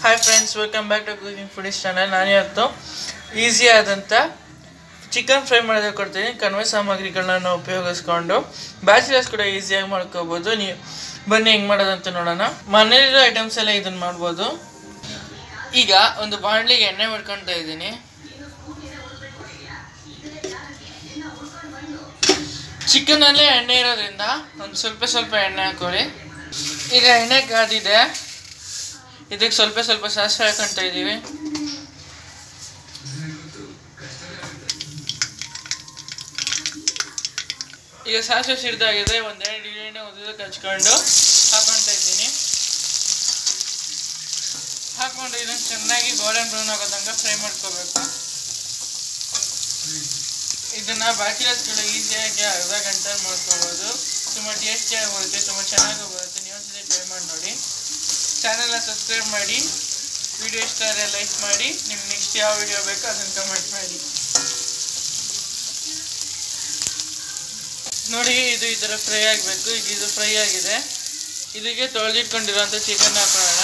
hi friends welcome back to cooking foodies channel ನಾನು ಇವತ್ತು easy ಆದಂಥ ಚಿಕನ್ ಫ್ರೈ ಮಾಡೋದಕ್ಕೆ ಕೊಡ್ತೀನಿ ಕನ್ವೆ ಸಾಮಗ್ರಿಗಳನ್ನ ಉಪಯೋಗಿಸ್ಕೊಂಡು ಬ್ಯಾಚುಲರ್ಸ್ ಕೂಡ ಈಸಿಯಾಗಿ ಮಾಡ್ಕೋಬೋದು ನೀವು ಬನ್ನಿ ಹೆಂಗೆ ಮಾಡೋದಂತ ನೋಡೋಣ ಮನೇಲಿರೋ ಐಟಮ್ಸ್ ಎಲ್ಲ ಇದನ್ನು ಮಾಡ್ಬೋದು ಈಗ ಒಂದು ಬಾಣಲಿಗೆ ಎಣ್ಣೆ ಮಾಡ್ಕೊಳ್ತಾ ಇದ್ದೀನಿ ಚಿಕನಲ್ಲೇ ಎಣ್ಣೆ ಇರೋದ್ರಿಂದ ಒಂದು ಸ್ವಲ್ಪ ಸ್ವಲ್ಪ ಎಣ್ಣೆ ಹಾಕೊಳ್ಳಿ ಈಗ ಎಣ್ಣೆ ಕಾದಿದೆ ಇದಕ್ಕೆ ಸ್ವಲ್ಪ ಸ್ವಲ್ಪ ಸಾಸಿವೆ ಹಾಕೊಂತ ಇದ್ದೀವಿ ಈಗ ಸಾಸಿವೆ ಸಿಡ್ದಾಗಿದೆ ಒಂದೆರಡು ಎಣ್ಣೆ ಉದ್ದಕ್ಕೆ ಹಚ್ಕೊಂಡು ಹಾಕೊಂತ ಇದ್ದೀನಿ ಹಾಕೊಂಡು ಇದನ್ನು ಚೆನ್ನಾಗಿ ಗೋಲ್ಡನ್ ಬ್ರೌನ್ ಆಗೋ ತನಕ ಫ್ರೈ ಮಾಡ್ಕೋಬೇಕು ಇದನ್ನ ಬ್ಯಾಚುಲರ್ಸ್ಗಳು ಈಸಿಯಾಗಿ ಅರ್ಧ ಗಂಟೆ ಮಾಡ್ಕೋಬೋದು ತುಂಬ ಟೇಸ್ಟಿಯಾಗಿ ಬರುತ್ತೆ ತುಂಬ ಚೆನ್ನಾಗಿ ಬರುತ್ತೆ ನೀವು ಒಂದ್ಸತಿ ಟ್ರೈ ಮಾಡಿ ನೋಡಿ ಚಾನೆಲ್ನ ಸಬ್ಸ್ಕ್ರೈಬ್ ಮಾಡಿ ವಿಡಿಯೋ ಇಷ್ಟ ಆದರೆ ಲೈಕ್ ಮಾಡಿ ನಿಮ್ಗೆ ನೆಕ್ಸ್ಟ್ ಯಾವ ವಿಡಿಯೋ ಬೇಕೋ ಅದನ್ನು ಕಮೆಂಟ್ ಮಾಡಿ ನೋಡಿ ಇದು ಈ ಥರ ಫ್ರೈ ಆಗಬೇಕು ಈಗ ಇದು ಫ್ರೈ ಆಗಿದೆ ಇದಕ್ಕೆ ತೊಳೆದಿಟ್ಕೊಂಡಿರೋಂಥ ಚಿಕನ್ ಹಾಕೊಳ್ಳೋಣ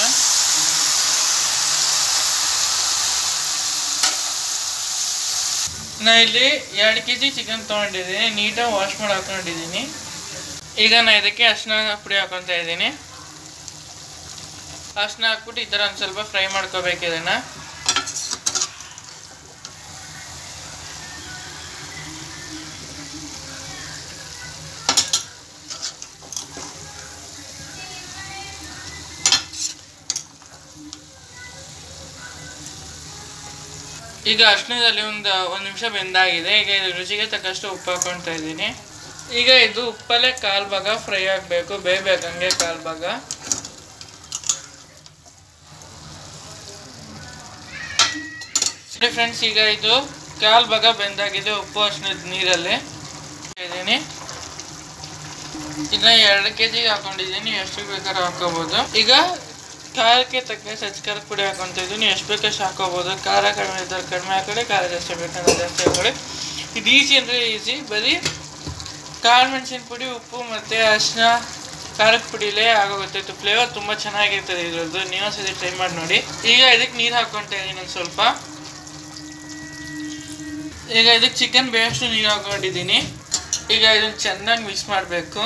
ನಾ ಇಲ್ಲಿ ಎರಡು ಕೆ ಜಿ ಚಿಕನ್ ತೊಗೊಂಡಿದ್ದೀನಿ ನೀಟಾಗಿ ವಾಶ್ ಮಾಡಿ ಹಾಕೊಂಡಿದ್ದೀನಿ ಈಗ ನಾ ಇದಕ್ಕೆ ಅರ್ಶಿನ ಪುಡಿ ಹಾಕೊತಾ ಇದ್ದೀನಿ ಅರ್ಶಿನ ಹಾಕ್ಬಿಟ್ಟು ಈ ಥರ ಒಂದು ಸ್ವಲ್ಪ ಫ್ರೈ ಮಾಡ್ಕೋಬೇಕು ಇದನ್ನು ಈಗ ಅರ್ಶಿನದಲ್ಲಿ ಒಂದು ಒಂದು ನಿಮಿಷ ಬೆಂದಾಗಿದೆ ಈಗ ಇದು ರುಚಿಗೆ ತಕ್ಕಷ್ಟು ಉಪ್ಪು ಹಾಕೊಳ್ತಾ ಇದ್ದೀನಿ ಈಗ ಇದು ಉಪ್ಪಲ್ಲೇ ಕಾಲು ಭಾಗ ಫ್ರೈ ಆಗಬೇಕು ಬೇಯಬೇಕು ಹಂಗೆ ಕಾಲು ಭಾಗ ಫ್ರೆಂಡ್ಸ್ ಈಗ ಇದು ಕಾಲು ಭಾಗ ಬೆಂದಾಗಿದೆ ಉಪ್ಪು ಅರ್ಶಿನದ ನೀರಲ್ಲಿ ಇದ್ದೀನಿ ಇದನ್ನ ಎರಡು ಕೆ ಜಿಗೆ ಹಾಕೊಂಡಿದ್ದೀನಿ ಎಷ್ಟು ಬೇಕಾದ್ರೂ ಹಾಕೋಬೋದು ಈಗ ಖಾರಕ್ಕೆ ತಕ್ಕ ಸಜ್ಜಿ ಪುಡಿ ಹಾಕೊಂತ ಇದ್ದೀನಿ ಎಷ್ಟು ಬೇಕಷ್ಟು ಹಾಕೋಬೋದು ಖಾರ ಕಡಿಮೆ ಇದ್ದರೆ ಕಡಿಮೆ ಹಾಕೊಳ್ಳಿ ಖಾರ ಜಾಸ್ತಿ ಬೇಕಂದ್ರೆ ಜಾಸ್ತಿ ಹಾಕೊಳ್ಳಿ ಇದು ಈಸಿ ಅಂದರೆ ಈಸಿ ಬರೀ ಖಾರ ಮೆಣಸಿನ ಪುಡಿ ಉಪ್ಪು ಮತ್ತು ಅರಿಶಿನ ಖಾರದ ಪುಡಿಲೇ ಆಗೋಗುತ್ತೆ ಇದು ಫ್ಲೇವರ್ ತುಂಬ ಚೆನ್ನಾಗಿರ್ತದೆ ಇದ್ರದ್ದು ನೀವು ಸತಿ ಟ್ರೈ ಮಾಡಿ ನೋಡಿ ಈಗ ಇದಕ್ಕೆ ನೀರು ಹಾಕ್ಕೊತಾ ಇದ್ದೀನಿ ಒಂದು ಸ್ವಲ್ಪ ಈಗ ಇದಕ್ಕೆ ಚಿಕನ್ ಬೇಯಷ್ಟು ನೀರು ಹಾಕೊಂಡಿದ್ದೀನಿ ಈಗ ಇದನ್ನು ಚೆನ್ನಾಗಿ ಮಿಕ್ಸ್ ಮಾಡಬೇಕು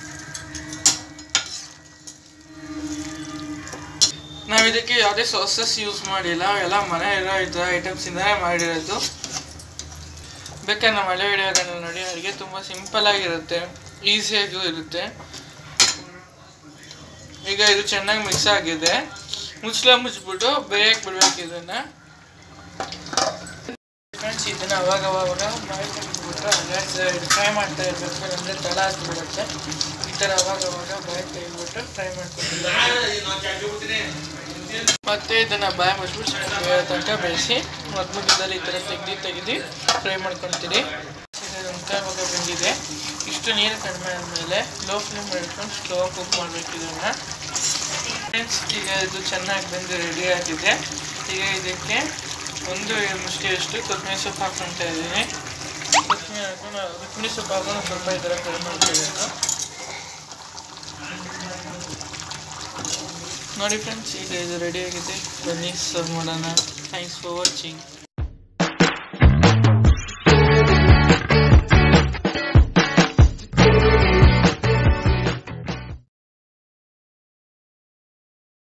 ನಾವು ಇದಕ್ಕೆ ಯಾವುದೇ ಸಾಸಸ್ ಯೂಸ್ ಮಾಡಿಲ್ಲ ಎಲ್ಲ ಮನೆ ಇರೋ ಇದ್ರ ಐಟಮ್ಸಿಂದಲೇ ಮಾಡಿರೋದು ಬೇಕಾದ್ರೆ ನಮ್ಮ ಹಳೆ ವಿಡಿಯೋಗಳನ್ನ ನೋಡಿ ಅಡುಗೆ ತುಂಬ ಸಿಂಪಲ್ ಆಗಿರುತ್ತೆ ಈಸಿಯಾಗೂ ಇರುತ್ತೆ ಈಗ ಇದು ಚೆನ್ನಾಗಿ ಮಿಕ್ಸ್ ಆಗಿದೆ ಮುಚ್ಚಲ ಮುಚ್ಚಿಬಿಟ್ಟು ಬೇಯಕ್ಕೆ ಬಿಡ್ಬೇಕು ಇದನ್ನು ಫ್ರೆಂಡ್ಸ್ ಇದನ್ನು ಅವಾಗ ಅವಾಗ ಮಾಡಿ ತೆಗೆದ್ಬಿಟ್ರೆ ಅಲ್ಲೇ ಫ್ರೈ ಮಾಡ್ತಾ ಇರಬೇಕು ಅಂದರೆ ತಳ ಹಾಕಿಬಿಡುತ್ತೆ ಈ ಥರ ಅವಾಗ ಅವಾಗ ಬಾಯಿ ತೆಗೆದ್ಬಿಟ್ಟು ಫ್ರೈ ಮಾಡ್ಕೊಂಡಿದ್ದಾರೆ ಮತ್ತೆ ಇದನ್ನು ಬಾಯಿ ಮುಚ್ಬಿಟ್ಟು ಚೆನ್ನಾಗಿ ತನಕ ಬೇಯಿಸಿ ಮತ್ತು ಮುಗಿದಲ್ಲಿ ಈ ಥರ ತೆಗ್ದು ತೆಗೆದು ಫ್ರೈ ಮಾಡ್ಕೊಳ್ತೀರಿ ಮುಕ್ಕಾಲು ಭಾಗ ಬಂದಿದೆ ಇಷ್ಟು ನೀರು ಕಡಿಮೆ ಆದಮೇಲೆ ಲೋ ಫ್ಲೇಮ್ ಇಟ್ಕೊಂಡು ಸ್ಲೋ ಕುಕ್ ಮಾಡಬೇಕು ಇದನ್ನು ಫ್ರೆಂಡ್ಸ್ ಈಗ ಇದು ಚೆನ್ನಾಗಿ ಬೆಂದು ರೆಡಿ ಆಗಿದೆ ಈಗ ಇದಕ್ಕೆ ಒಂದು ಮುಷ್ಟಿಯಷ್ಟು ಕೊತ್ತಂಬರಿ ಸೊಪ್ಪು ಹಾಕ್ಕೊಳ್ತಾ ಇದ್ದೀನಿ ಕೊತ್ತಂಬರಿ ಹಾಕೊಂಡು ಕೊತ್ತಂಬರಿ ಸೊಪ್ಪು ಹಾಕೊಂಡು ಸ್ವಲ್ಪ ಈ ಥರ ಫ್ರೈ ಮಾಡ್ಕೋಬೇಕು ನೋಡಿ ಫ್ರೆಂಡ್ಸ್ ಈಗ ಇದು ರೆಡಿ ಆಗಿದೆ ಬನ್ನಿ ಸರ್ವ್ ಮಾಡೋಣ ಥ್ಯಾಂಕ್ಸ್ ಫಾರ್ ವಾಚಿಂಗ್